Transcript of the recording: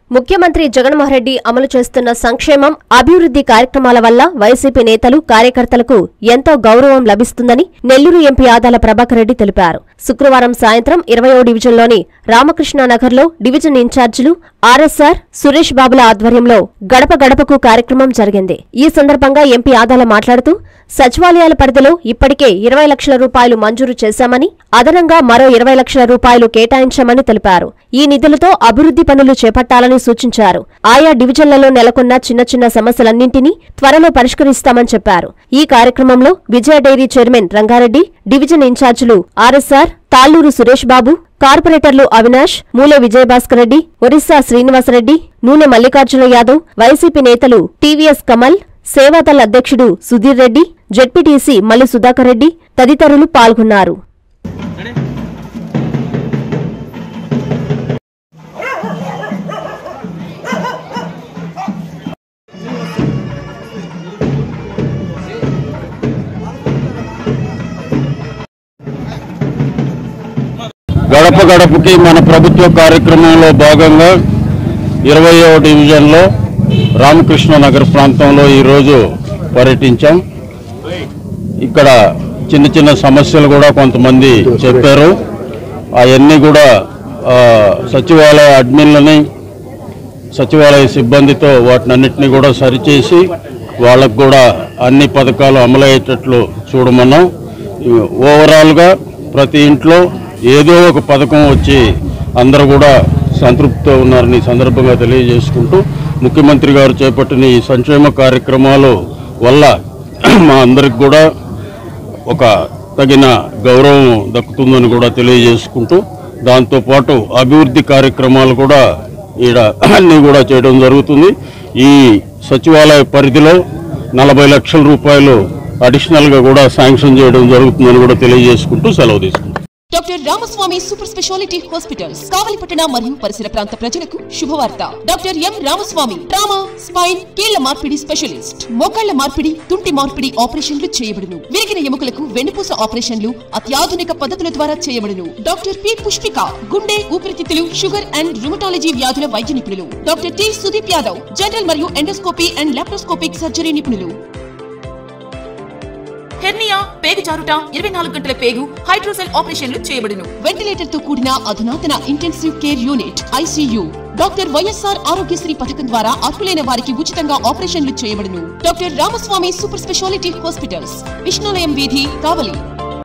ముఖ్యమంత్రి జగన్మోహన్ రెడ్డి అమలు చేస్తున్న సంక్షేమం అభివృద్ధి కార్యక్రమాల వల్ల వైసీపీ నేతలు కార్యకర్తలకు ఎంతో గౌరవం లభిస్తుందని నెల్లూరు ఎంపీ ఆదాల ప్రభాకర్ రెడ్డి తెలిపారు శుక్రవారం సాయంత్రం ఇరవయో డివిజన్లోని రామకృష్ణానగర్లో డివిజన్ ఇన్ఛార్జీలు ఆర్ఎస్ఆర్ సురేష్ బాబుల ఆధ్వర్యంలో గడప గడపకు కార్యక్రమం జరిగింది ఈ సందర్భంగా ఎంపీ ఆదాల మాట్లాడుతూ సచివాలయాల పరిధిలో ఇప్పటికే ఇరవై లక్షల రూపాయలు మంజూరు చేశామని అదనంగా మరో ఇరవై లక్షల రూపాయలు కేటాయించామని తెలిపారు ఈ నిధులతో అభివృద్ధి పనులు చేపట్టాలని సూచించారు ఆయా డివిజన్లలో నెలకొన్న చిన్న చిన్న సమస్యలన్నింటినీ త్వరలో పరిష్కరిస్తామని చెప్పారు ఈ కార్యక్రమంలో Vijaya dairy chairman Rangareddy division ఇన్ఛార్జీలు ఆర్ఎస్ఆర్ తాళ్లూరు సురేష్ బాబు కార్పొరేటర్లు అవినాష్ మూలే విజయభాస్కర్ రెడ్డి ఒరిస్సా శ్రీనివాసరెడ్డి నూనె మల్లికార్జున యాదవ్ వైసీపీ నేతలు టీవీఎస్ కమల్ సేవాదళ్ అధ్యక్షుడు సుధీర్ రెడ్డి జెడ్పీటీసీ మల్లి సుధాకర్ రెడ్డి తదితరులు పాల్గొన్నారు గడప గడపకి మన ప్రభుత్వ కార్యక్రమంలో భాగంగా ఇరవయో డివిజన్లో రామకృష్ణ నగర్ ప్రాంతంలో ఈరోజు పర్యటించాం ఇక్కడ చిన్న చిన్న సమస్యలు కూడా కొంతమంది చెప్పారు అవన్నీ కూడా ఆ, సచివాలయ అడ్మిన్లని సచివాలయ సిబ్బందితో వాటినన్నిటిని కూడా సరిచేసి వాళ్ళకు కూడా అన్ని పథకాలు అమలయ్యేటట్లు చూడమన్నాం ఓవరాల్గా ప్రతి ఇంట్లో ఏదో ఒక పథకం వచ్చి అందరూ కూడా సంతృప్తితో ఉన్నారని ఈ సందర్భంగా తెలియజేసుకుంటూ ముఖ్యమంత్రి గారు చేపట్టిన ఈ సంక్షేమ కార్యక్రమాలు వల్ల మా అందరికి కూడా ఒక తగిన గౌరవం దక్కుతుందని కూడా తెలియజేసుకుంటూ దాంతోపాటు అభివృద్ధి కార్యక్రమాలు కూడా ఈడ అన్నీ కూడా చేయడం జరుగుతుంది ఈ సచివాలయ పరిధిలో నలభై లక్షల రూపాయలు అడిషనల్గా కూడా శాంక్షన్ చేయడం జరుగుతుందని కూడా తెలియజేసుకుంటూ సెలవు తీసుకుంటాం doctor Ramaswamy super speciality hospitals కావలిపట్టణ మరియు పరిసర ప్రాంత ప్రజలకు శుభవార్త doctor M Ramaswamy trauma spine కీళ్ల మార్పిడి స్పెషలిస్ట్ మోకాళ్ల మార్పిడి తుంటి మార్పిడి ఆపరేషన్లు చేయబడును విరిగిన ఎముకలకు వెన్నుపూస ఆపరేషన్లు అత్యాధునిక పద్ధతుల ద్వారా చేయబడును డాక్టర్ పి పుష్పిక గుండె ఊపిరితిత్తులు షుగర్ అండ్ రుమటాలజీ వ్యాధుల వైద్య నిపుణులు doctor T Sudeep Yadav general మరియు ఎండోస్కోపీ అండ్ లాప్రోస్కోపిక్ సర్జరీ నిపుణులు హెర్నియా పేగు జారుట ఇరవై నాలుగు గంటల పేగు హైడ్రోసెల్ ఆపరేషన్లు చేయబడును వెంటిలేటర్ తో కూడిన అధునాతన intensive care unit ICU doctor YSR Aarogyasri పథకం ద్వారా అర్హులైన వారికి ఉచితంగా ఆపరేషన్లు చేయబడును doctor Ramaswamy super speciality hospitals Vishnulayam వీధి కావలి